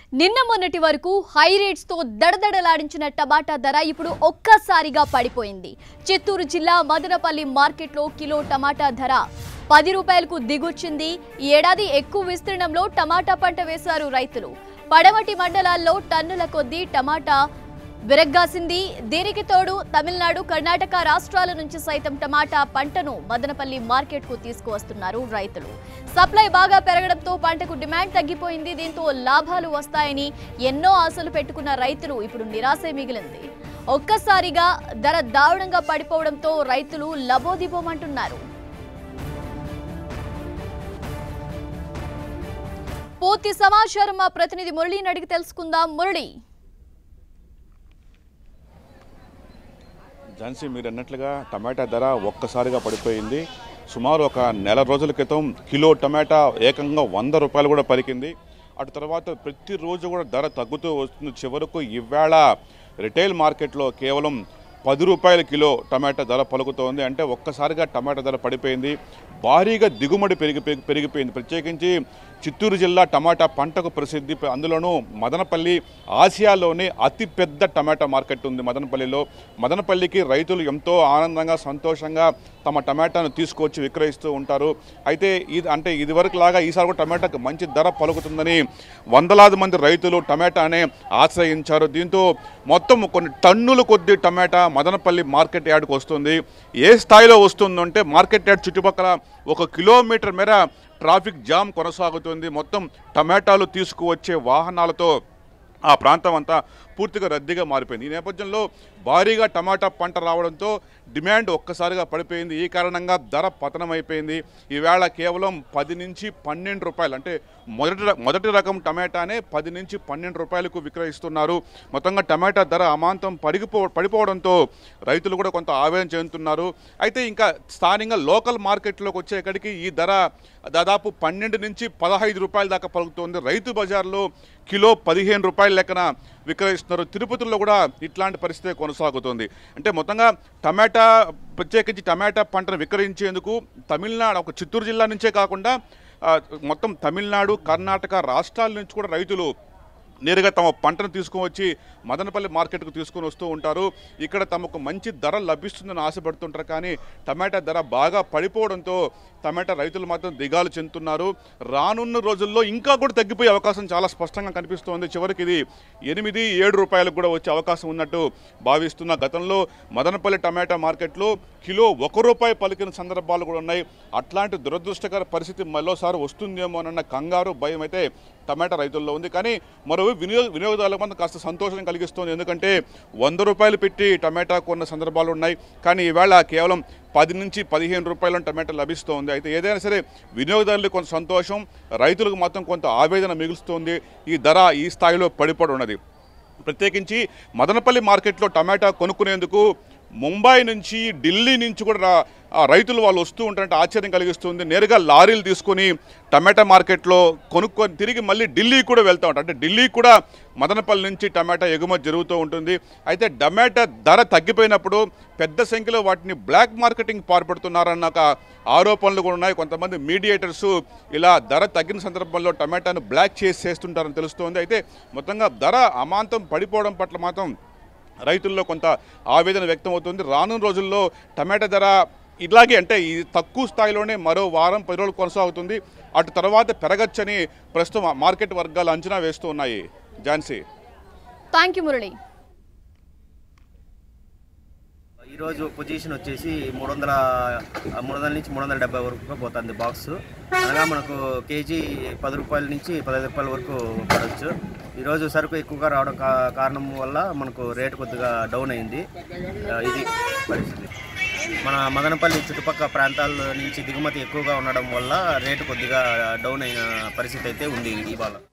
నిన్న మొన్నటి వరకు హై రేట్స్ తో దడదడలాడించిన టమాటా ధర ఇప్పుడు ఒక్కసారిగా పడిపోయింది చిత్తూరు జిల్లా మదనపల్లి మార్కెట్లో కిలో టమాటా ధర పది రూపాయలకు దిగొచ్చింది ఈ ఏడాది ఎక్కువ విస్తీర్ణంలో టమాటా పంట వేశారు రైతులు పడమటి మండలాల్లో టన్నుల కొద్దీ టమాటా విరగ్గాసింది దీనికి తోడు తమిళనాడు కర్ణాటక రాష్ట్రాల నుంచి సైతం టమాటా పంటను మదనపల్లి మార్కెట్కు తీసుకువస్తున్నారు రైతులు సప్లై బాగా పెరగడంతో పంటకు డిమాండ్ తగ్గిపోయింది దీంతో లాభాలు వస్తాయని ఎన్నో ఆశలు పెట్టుకున్న రైతులు ఇప్పుడు నిరాశే మిగిలింది ఒక్కసారిగా ధర దారుణంగా పడిపోవడంతో రైతులు లబోదిబోమంటున్నారు పూర్తి సమాచారం మా ప్రతినిధి మురళిని అడిగి తెలుసుకుందాం మురళి ఝాన్సీ మీరు అన్నట్లుగా టమాటా ధర ఒక్కసారిగా పడిపోయింది సుమారు ఒక నెల రోజుల క్రితం కిలో టమాటా ఏకంగా వంద రూపాయలు కూడా పలికింది అటు తర్వాత ప్రతిరోజు కూడా ధర తగ్గుతూ వస్తుంది చివరకు ఇవాళ రిటైల్ మార్కెట్లో కేవలం పది రూపాయల కిలో టమాటా ధర పలుకుతోంది అంటే ఒక్కసారిగా టమాటా ధర పడిపోయింది భారీగా దిగుమడి పెరిగి పెరిగి- పెరిగిపోయింది ప్రత్యేకించి చిత్తూరు జిల్లా టమాటా పంటకు ప్రసిద్ధి అందులోనూ మదనపల్లి ఆసియాలోనే అతి పెద్ద టమాటా మార్కెట్ ఉంది మదనపల్లిలో మదనపల్లికి రైతులు ఎంతో ఆనందంగా సంతోషంగా తమ టమాటాను తీసుకొచ్చి విక్రయిస్తూ ఉంటారు అయితే ఇది అంటే ఇదివరకు లాగా ఈసారి కూడా టమాటాకు మంచి ధర పలుకుతుందని వందలాది మంది రైతులు టమాటానే ఆశ్రయించారు దీంతో మొత్తం కొన్ని టన్నుల కొద్ది టమాటా మదనపల్లి మార్కెట్ యార్డ్కి వస్తుంది ఏ స్థాయిలో వస్తుందంటే మార్కెట్ యార్డ్ చుట్టుపక్కల ఒక కిలోమీటర్ మేర ట్రాఫిక్ జామ్ కొనసాగుతుంది మొత్తం టమాటాలు తీసుకువచ్చే వాహనాలతో ఆ ప్రాంతం అంతా పూర్తిగా రద్దీగా మారిపోయింది ఈ నేపథ్యంలో భారీగా టమాటా పంట రావడంతో డిమాండ్ ఒక్కసారిగా పడిపోయింది ఈ కారణంగా ధర పతనం అయిపోయింది ఈవేళ కేవలం పది నుంచి పన్నెండు రూపాయలు అంటే మొదటి ర- మొదటి రకం టమాటానే పది నుంచి పన్నెండు రూపాయలకు విక్రయిస్తున్నారు మొత్తంగా టమాటా ధర అమాంతం పడిగిపో పడిపోవడంతో రైతులు కూడా కొంత ఆవేదన చెందుతున్నారు అయితే ఇంకా స్థానికంగా లోకల్ మార్కెట్లోకి వచ్చేకడికి ఈ ధర దాదాపు పన్నెండు నుంచి పదహైదు రూపాయల దాకా పలుకుతోంది రైతు బజార్లో కిలో పదిహేను రూపాయల లెక్కన విక్రయిస్తున్నారు తిరుపతిలో కూడా ఇట్లాంటి పరిస్థితి కొనసాగుతుంది అంటే మొత్తంగా టమాటా ప్రత్యేకించి టమాటా పంటను విక్రయించేందుకు తమిళనాడు ఒక చిత్తూరు జిల్లా నుంచే కాకుండా ఆ, మొత్తం తమిళనాడు కర్ణాటక రాష్ట్రాల నుంచి కూడా రైతులు నేరుగా తమ పంటను తీసుకొని వచ్చి మదనపల్లి మార్కెట్కు తీసుకొని వస్తూ ఉంటారు ఇక్కడ తమకు మంచి ధర లభిస్తుందని ఆశపడుతుంటారు కానీ టమాటా ధర బాగా పడిపోవడంతో టమాటా రైతులు మాత్రం దిగాలు చెందుతున్నారు రానున్న రోజుల్లో ఇంకా కూడా తగ్గిపోయే అవకాశం చాలా స్పష్టంగా కనిపిస్తోంది చివరికి ఇది ఎనిమిది ఏడు రూపాయలకు కూడా వచ్చే అవకాశం ఉన్నట్టు భావిస్తున్న గతంలో మదనపల్లి టమాటా మార్కెట్లో కిలో ఒక రూపాయి పలికిన సందర్భాలు కూడా ఉన్నాయి అట్లాంటి దురదృష్టకర పరిస్థితి మరోసారి వస్తుందేమోనన్న కంగారు భయం అయితే టమాటా రైతుల్లో ఉంది కానీ మరో వినియోగ వినియోగదారులకు మాత్రం కాస్త సంతోషం కలిగిస్తుంది ఎందుకంటే వంద రూపాయలు పెట్టి టమాటా కొన్న సందర్భాలు ఉన్నాయి కానీ ఈవేళ కేవలం పది నుంచి పదిహేను రూపాయల టమాటా లభిస్తోంది అయితే ఏదైనా సరే వినియోగదారులకు కొంత సంతోషం రైతులకు మాత్రం కొంత ఆవేదన మిగులుస్తోంది ఈ ధర ఈ స్థాయిలో పడిపడి ఉన్నది ప్రత్యేకించి మదనపల్లి మార్కెట్లో టమాటా కొనుక్కునేందుకు ముంబై నుంచి ఢిల్లీ నుంచి కూడా రా- ఆ రైతులు వాళ్ళు వస్తూ ఉంటారంటే ఆశ్చర్యం కలిగిస్తుంది నేరుగా లారీలు తీసుకొని టమాటా మార్కెట్లో కొనుక్కొని తిరిగి మళ్ళీ ఢిల్లీ కూడా వెళ్తూ ఉంటారు అంటే ఢిల్లీ కూడా మదనపల్లి నుంచి టమాటా ఎగుమతి జరుగుతూ ఉంటుంది అయితే టమాటా ధర తగ్గిపోయినప్పుడు పెద్ద సంఖ్యలో వాటిని బ్లాక్ మార్కెటింగ్ పాల్పడుతున్నారన్న ఒక ఆరోపణలు కూడా ఉన్నాయి కొంతమంది మీడియేటర్స్ ఇలా ధర తగ్గిన సందర్భంలో టమాటాను బ్లాక్ చేసి చేస్తుంటారని తెలుస్తోంది అయితే మొత్తంగా ధర అమాంతం పడిపోవడం పట్ల మాత్రం రైతుల్లో కొంత ఆవేదన వ్యక్తమవుతుంది రానున్న రోజుల్లో టమాటా ధర ఇలాగే అంటే ఈ తక్కువ స్థాయిలోనే మరో వారం పది రోజులు కొనసాగుతుంది అటు తర్వాత పెరగచ్చని ప్రస్తుతం మార్కెట్ వర్గాలు అంచనా వేస్తూ ఉన్నాయి ఝాన్సీ థ్యాంక్ యూ మురళి ఈరోజు పొజిషన్ వచ్చేసి మూడు వందల మూడు వందల నుంచి మూడు వందల డెబ్బై వరకు పోతుంది బాక్స్ అనగా మనకు కేజీ పది రూపాయల నుంచి పదహైదు రూపాయల వరకు పడవచ్చు ఈరోజు సరుకు ఎక్కువగా రావడం కా- కారణం వల్ల మనకు రేటు కొద్దిగా డౌన్ అయింది ఆ, ఇది పరిస్థితి మన మదనపల్లి చుట్టుపక్కల ప్రాంతాల నుంచి దిగుమతి ఎక్కువగా ఉండడం వల్ల రేటు కొద్దిగా డౌన్ అయిన పరిస్థితి అయితే ఉంది ఇవాళ